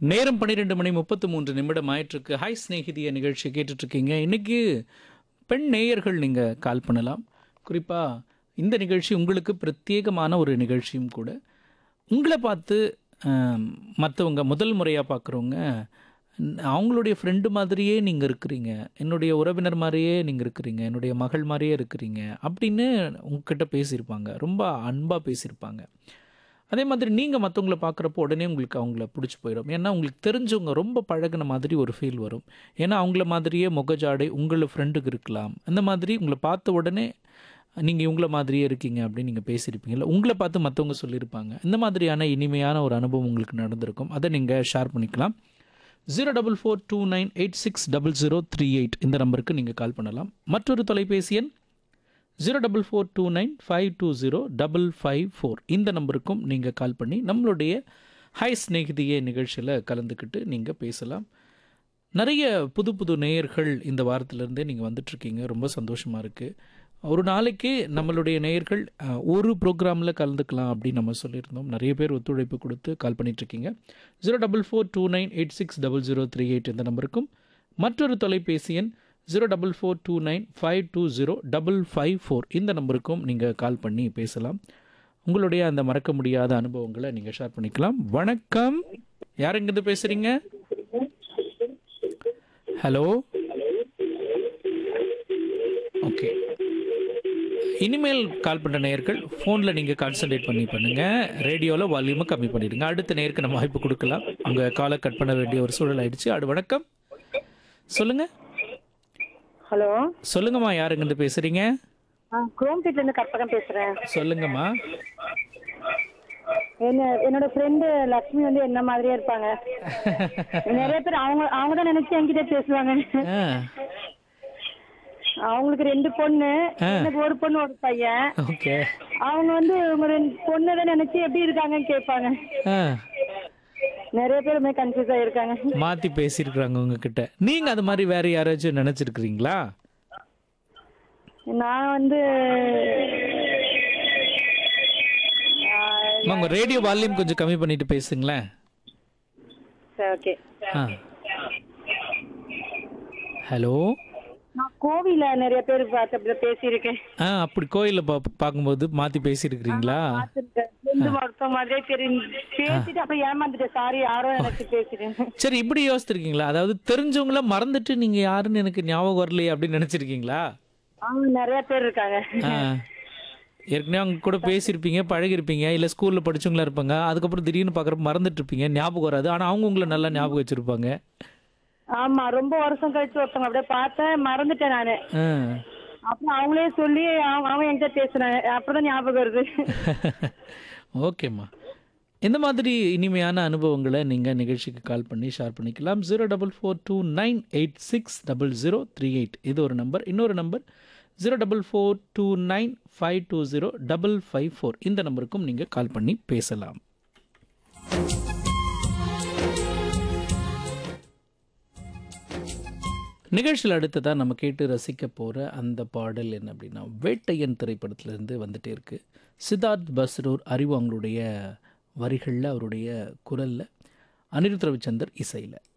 நேரம் பன்னிரெண்டு மணி முப்பத்து மூன்று நிமிடம் ஆயிட்டிருக்கு ஹாய் ஸ்நேகிதிய நிகழ்ச்சி கேட்டுட்ருக்கீங்க இன்னைக்கு பெண் நேயர்கள் நீங்கள் கால் பண்ணலாம் குறிப்பாக இந்த நிகழ்ச்சி உங்களுக்கு பிரத்யேகமான ஒரு நிகழ்ச்சியும் கூட உங்களை பார்த்து மற்றவங்க முதல் முறையாக பார்க்குறவங்க அவங்களுடைய ஃப்ரெண்டு மாதிரியே நீங்கள் இருக்கிறீங்க என்னுடைய உறவினர் மாதிரியே நீங்கள் இருக்கிறீங்க என்னுடைய மகள் மாதிரியே இருக்கிறீங்க அப்படின்னு உங்ககிட்ட பேசியிருப்பாங்க ரொம்ப அன்பாக பேசியிருப்பாங்க அதே மாதிரி நீங்கள் மற்றவங்கள பார்க்குறப்போ உடனே உங்களுக்கு அவங்கள பிடிச்சி போயிடும் ஏன்னா உங்களுக்கு தெரிஞ்சவங்க ரொம்ப பழகுன மாதிரி ஒரு ஃபீல் வரும் ஏன்னா அவங்கள மாதிரியே முகஜாடை உங்களை ஃப்ரெண்டுக்கு இருக்கலாம் அந்த மாதிரி உங்களை பார்த்த உடனே நீங்கள் இவங்கள மாதிரியே இருக்கீங்க அப்படின்னு நீங்கள் பேசியிருப்பீங்கல்ல உங்களை பார்த்து மற்றவங்க சொல்லியிருப்பாங்க இந்த மாதிரியான இனிமையான ஒரு அனுபவம் உங்களுக்கு நடந்திருக்கும் அதை நீங்கள் ஷேர் பண்ணிக்கலாம் zero double four two nine eight six double zero three eight இந்த நம்பருக்கு நீங்கள் கால் பண்ணலாம் மற்றொரு தொலைபேசி எண் zero double four two nine five two zero double five four இந்த நம்பருக்கும் நீங்கள் கால் பண்ணி நம்மளுடைய ஹை ஸ்நேகிதியே நிகழ்ச்சியில் கலந்துக்கிட்டு நீங்கள் பேசலாம் நிறைய புது புது நேயர்கள் இந்த வாரத்திலேருந்தே நீங்கள் வந்துட்ருக்கீங்க ரொம்ப சந்தோஷமாக இருக்குது ஒரு நாளைக்கு நம்மளுடைய நேயர்கள் அஹ், ஒரு ப்ரோக்ராமில் கலந்துக்கலாம் அப்படின்னு நம்ம சொல்லியிருந்தோம் நிறைய பேர் ஒத்துழைப்பு கொடுத்து கால் பண்ணிகிட்ருக்கீங்க zero double four two nine eight six double zero three eight இந்த நம்பருக்கும் மற்றொரு தொலைபேசி எண் zero double four two nine five two zero double five four இந்த நம்பருக்கும் நீங்கள் கால் பண்ணி பேசலாம் உங்களுடைய அந்த மறக்க முடியாத அனுபவங்களை நீங்கள் ஷேர் பண்ணிக்கலாம் வணக்கம் யார் எங்கேருந்து பேசுகிறீங்க ஹலோ ஓகே இனிமேல் கால் பண்ணுற நேயர்கள் ஃபோனில் நீங்கள் கான்சன்ட்ரேட் பண்ணி பண்ணுங்கள் ரேடியோவில் வால்யூமை கம்மி பண்ணிடுங்க அடுத்த நேருக்கு நம்ம வாய்ப்பு கொடுக்கலாம் உங்கள் காலை கட் பண்ண வேண்டிய ஒரு சூழல் ஆயிடுச்சு அடு வணக்கம் சொல்லுங்கள் ஹலோ சொல்லுங்கம்மா யார் எங்கேருந்து பேசுகிறீங்க குரோம்பேட்ல இருந்து கற்பகம் பேசுறேன் சொல்லுங்கம்மா என்ன என்னோட ஃப்ரெண்டு லக்ஷ்மி வந்து என்ன மாதிரியே இருப்பாங்க நிறைய பேர் அவங்க அவங்க தான் நினைச்சு என்கிட்ட பேசுவாங்க ஆ அவங்களுக்கு ரெண்டு பொண்ணு எனக்கு ஒரு பொண்ணு ஒரு பையன் ஓகே அவங்க வந்து உங்க ரெண்டு பொண்ணை தான் நினைச்சு எப்படி இருக்காங்கன்னு கேட்பாங்க ஆ நிறைய பேர் மாதிரி கன்ஃபியூஸ் ஆயிருக்காங்க மாற்றி பேசியிருக்கிறாங்க உங்ககிட்ட நீங்கள் அது மாதிரி வேறு யாராச்சும் நினச்சிருக்கிறீங்களா நான் வந்து அம்மா, உங்க ரேடியோ வால்யூம் கொஞ்சம் கம்மி பண்ணிட்டு பேசுங்களேன் ஓகே ஆ ஹலோ நான் கோவில நிறைய பேர் பார்த்து அப்படி பேசியிருக்கேன் ஆ அப்படி கோயிலில் பா பார்க்கும்போது மாற்றி பேசியிருக்கிறீங்களா பார்த்திருக்கேன். ஃப்ரெண்டு ஒருத்தவங்க மாதிரியே தெரிஞ்சு பேசிட்டு அப்புறம் ஏமாந்துட்டேன் சாரி யாரோ நினைச்சு பேசிட்டேன் சரி இப்படி யோசிச்சிருக்கீங்களா அதாவது தெரிஞ்சவங்கள மறந்துட்டு நீங்கள் யாருன்னு எனக்கு ஞாபகம் வரலையே அப்படின்னு நினச்சிருக்கீங்களா அவங்க நிறைய பேர் இருக்காங்க ஆ ஏற்கனவே அவங்க கூட பேசியிருப்பீங்க பழகிருப்பீங்க இல்லை ஸ்கூலில் படிச்சவங்களா இருப்பாங்க அதுக்கப்புறம் திடீர்னு பார்க்குறப்ப மறந்துட்டு இருப்பீங்க ஞாபகம் வராது ஆனால் அவங்க உங்களை நல்லா ஞாபகம் வச்சுருப்பாங்க ஆமா ரொம்ப வருஷம் கழிச்சு ஒருத்தவங்க அப்படியே பார்த்தேன் மறந்துட்டேன் நானு ஆ அப்புறம் அவங்களே சொல்லி அவங்க அவங்க என்கிட்ட பேசுனாங்க அப்பதான் ஞாபகம் வருது ஓகேம்மா இந்த மாதிரி இனிமையான அனுபவங்களை நீங்கள் நிகழ்ச்சிக்கு கால் பண்ணி ஷேர் பண்ணிக்கலாம் zero double four two nine eight six double zero three eight இது ஒரு நம்பர் இன்னொரு number zero double four two nine five two zero double five four இந்த நம்பருக்கும் நீங்கள் கால் பண்ணி பேசலாம் நிகழ்ச்சியில் அடுத்ததாக நம்ம கேட்டு ரசிக்க போகிற அந்த பாடல் என்ன அப்படின்னா வேட்டையன் திரைப்படத்திலிருந்து வந்துட்டே இருக்கு சித்தார்த் பஸ்ரூர் அறிவு அவங்களுடைய வரிகளில் அவருடைய குரலில் அனிருத் ரவிச்சந்தர் இசையில்